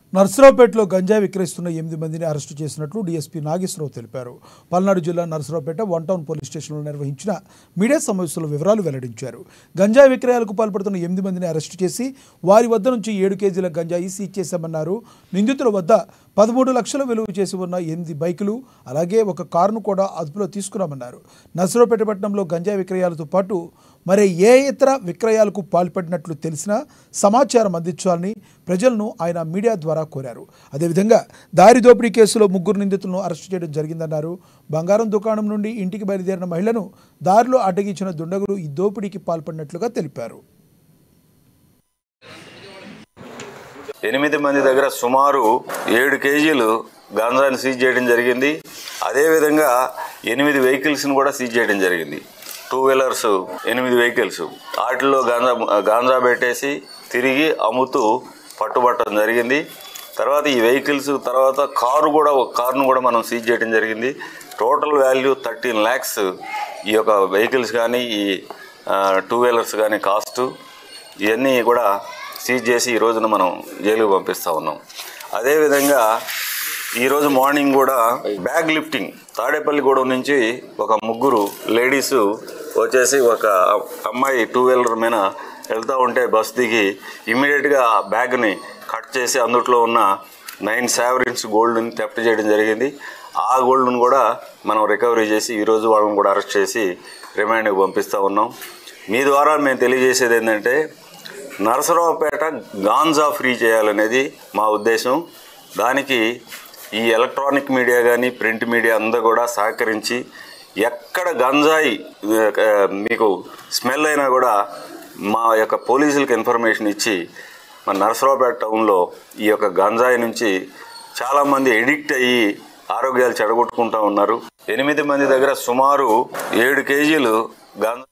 నర్సరావుపేటలో గంజాయి విక్రయిస్తున్న ఎనిమిది మందిని అరెస్టు చేసినట్లు డీఎస్పీ నాగేశ్వరరావు తెలిపారు పల్నాడు జిల్లా నర్సరావుపేట వన్ టౌన్ పోలీస్ స్టేషన్లో నిర్వహించిన మీడియా సమావేశంలో వివరాలు వెల్లడించారు గంజాయి విక్రయాలకు పాల్పడుతున్న ఎనిమిది మందిని అరెస్టు చేసి వారి వద్ద నుంచి ఏడు కేజీల గంజాయి సీజ్ చేశామన్నారు నిందితుల వద్ద పదమూడు లక్షల విలువ చేసి ఉన్న ఎనిమిది బైకులు అలాగే ఒక కారును కూడా అదుపులో తీసుకున్నామన్నారు నర్సరావుపేట పట్టణంలో గంజాయి విక్రయాలతో పాటు మరి ఏ ఇతర విక్రయాలకు పాల్పడినట్లు తెలిసినా సమాచారం అందించాలని ప్రజలను ఆయన మీడియా ద్వారా కోరారు అదేవిధంగా దారి దోపిడీ కేసులో ముగ్గురు నిందితులను అరెస్టు చేయడం జరిగిందన్నారు బంగారం దుకాణం నుండి ఇంటికి బయలుదేరిన మహిళను దారిలో అడ్డగించిన దుండగులు ఈ దోపిడీకి పాల్పడినట్లుగా తెలిపారు ఎనిమిది మంది దగ్గర సుమారు ఏడు కేజీలు గాంజాని సీజ్ చేయడం జరిగింది అదేవిధంగా ఎనిమిది వెహికల్స్ని కూడా సీజ్ చేయడం జరిగింది టూ వీలర్స్ ఎనిమిది వెహికల్స్ వాటిల్లో గాంజా గాంజా పెట్టేసి తిరిగి అమ్ముతూ పట్టుబట్టడం జరిగింది తర్వాత ఈ వెహికల్స్ తర్వాత కారు కూడా ఒక కారును కూడా మనం సీజ్ చేయడం జరిగింది టోటల్ వాల్యూ థర్టీన్ ల్యాక్స్ ఈ యొక్క వెహికల్స్ కానీ ఈ టూ వీలర్స్ కానీ కాస్ట్ ఇవన్నీ కూడా సీజ్ చేసి ఈ రోజున మనం జైలుకు పంపిస్తూ ఉన్నాం అదేవిధంగా ఈరోజు మార్నింగ్ కూడా బ్యాగ్ లిఫ్టింగ్ తాడేపల్లిగూడెం నుంచి ఒక ముగ్గురు లేడీస్ వచ్చేసి ఒక అమ్మాయి టూ వీలర్ మీద వెళ్తూ ఉంటే బస్ దిగి ఇమ్మీడియట్గా ఆ బ్యాగ్ని కట్ చేసి అందుట్లో ఉన్న నైన్ సావరిన్స్ గోల్డ్ని థెఫ్ట్ చేయడం జరిగింది ఆ గోల్డ్ను కూడా మనం రికవరీ చేసి ఈరోజు వాళ్ళని కూడా అరెస్ట్ చేసి రిమాండ్కి పంపిస్తూ ఉన్నాం మీ ద్వారా మేము తెలియజేసేది ఏంటంటే నరసరావుపేట గాంజా ఫ్రీ చేయాలనేది మా ఉద్దేశం దానికి ఈ ఎలక్ట్రానిక్ మీడియా కానీ ప్రింట్ మీడియా అందరూ కూడా సహకరించి ఎక్కడ గంజాయి ఆ, మీకు స్మెల్ అయినా కూడా మా యొక్క పోలీసులకు ఇన్ఫర్మేషన్ ఇచ్చి మన నరసరావుపేట టౌన్లో ఈ యొక్క గంజాయి నుంచి చాలామంది ఎడిక్ట్ అయ్యి ఆరోగ్యాలు చెడగొట్టుకుంటా ఉన్నారు ఎనిమిది మంది దగ్గర సుమారు ఏడు కేజీలు గంజా